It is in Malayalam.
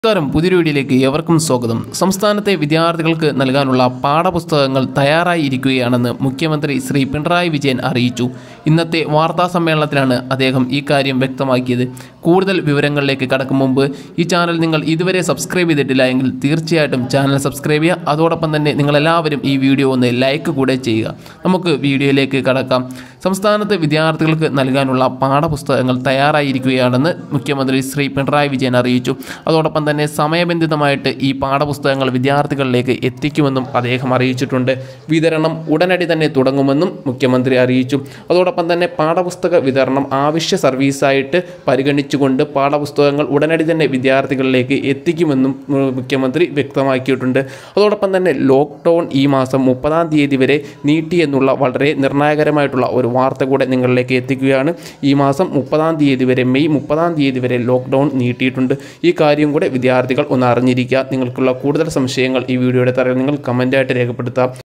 നമസ്കാരം പുതിയൊരു വീഡിയോയിലേക്ക് ഏവർക്കും സ്വാഗതം സംസ്ഥാനത്തെ വിദ്യാർത്ഥികൾക്ക് നൽകാനുള്ള പാഠപുസ്തകങ്ങൾ തയ്യാറായി ഇരിക്കുകയാണെന്ന് മുഖ്യമന്ത്രി ശ്രീ പിണറായി വിജയൻ അറിയിച്ചു ഇന്നത്തെ വാർത്താ സമ്മേളനത്തിലാണ് അദ്ദേഹം ഈ കാര്യം വ്യക്തമാക്കിയത് കൂടുതൽ വിവരങ്ങളിലേക്ക് കടക്കും മുമ്പ് ഈ ചാനൽ നിങ്ങൾ ഇതുവരെ സബ്സ്ക്രൈബ് ചെയ്തിട്ടില്ല എങ്കിൽ തീർച്ചയായിട്ടും ചാനൽ സബ്സ്ക്രൈബ് ചെയ്യുക അതോടൊപ്പം തന്നെ നിങ്ങളെല്ലാവരും ഈ വീഡിയോ ഒന്ന് ലൈക്ക് കൂടെ ചെയ്യുക നമുക്ക് വീഡിയോയിലേക്ക് കടക്കാം സംസ്ഥാനത്ത് വിദ്യാർത്ഥികൾക്ക് നൽകാനുള്ള പാഠപുസ്തകങ്ങൾ തയ്യാറായിരിക്കുകയാണെന്ന് മുഖ്യമന്ത്രി ശ്രീ പിണറായി വിജയൻ അറിയിച്ചു അതോടൊപ്പം തന്നെ സമയബന്ധിതമായിട്ട് ഈ പാഠപുസ്തകങ്ങൾ വിദ്യാർത്ഥികളിലേക്ക് എത്തിക്കുമെന്നും അദ്ദേഹം അറിയിച്ചിട്ടുണ്ട് വിതരണം ഉടനടി തന്നെ തുടങ്ങുമെന്നും മുഖ്യമന്ത്രി അറിയിച്ചു അതോടൊപ്പം തന്നെ പാഠപുസ്തക വിതരണം ആവശ്യ സർവീസായിട്ട് പരിഗണിച്ചുകൊണ്ട് പാഠപുസ്തകങ്ങൾ ഉടനടി തന്നെ വിദ്യാർത്ഥികളിലേക്ക് എത്തിക്കുമെന്നും ഉം, മുഖ്യമന്ത്രി വ്യക്തമാക്കിയിട്ടുണ്ട് അതോടൊപ്പം തന്നെ ലോക്ക്ഡൗൺ ഈ മാസം മുപ്പതാം തീയതി വരെ നീട്ടി എന്നുള്ള വളരെ നിർണായകരമായിട്ടുള്ള ഒരു വാർത്ത കൂടെ നിങ്ങളിലേക്ക് എത്തിക്കുകയാണ് ഈ മാസം മുപ്പതാം തീയതി വരെ മെയ് മുപ്പതാം തീയതി വരെ ലോക്ക്ഡൗൺ നീട്ടിയിട്ടുണ്ട് ഈ കാര്യം കൂടെ വിദ്യാർത്ഥികൾ ഒന്ന് അറിഞ്ഞിരിക്കുക നിങ്ങൾക്കുള്ള കൂടുതൽ സംശയങ്ങൾ ഈ വീഡിയോയുടെ തറയിൽ നിങ്ങൾ കമൻറ്റായിട്ട് രേഖപ്പെടുത്താം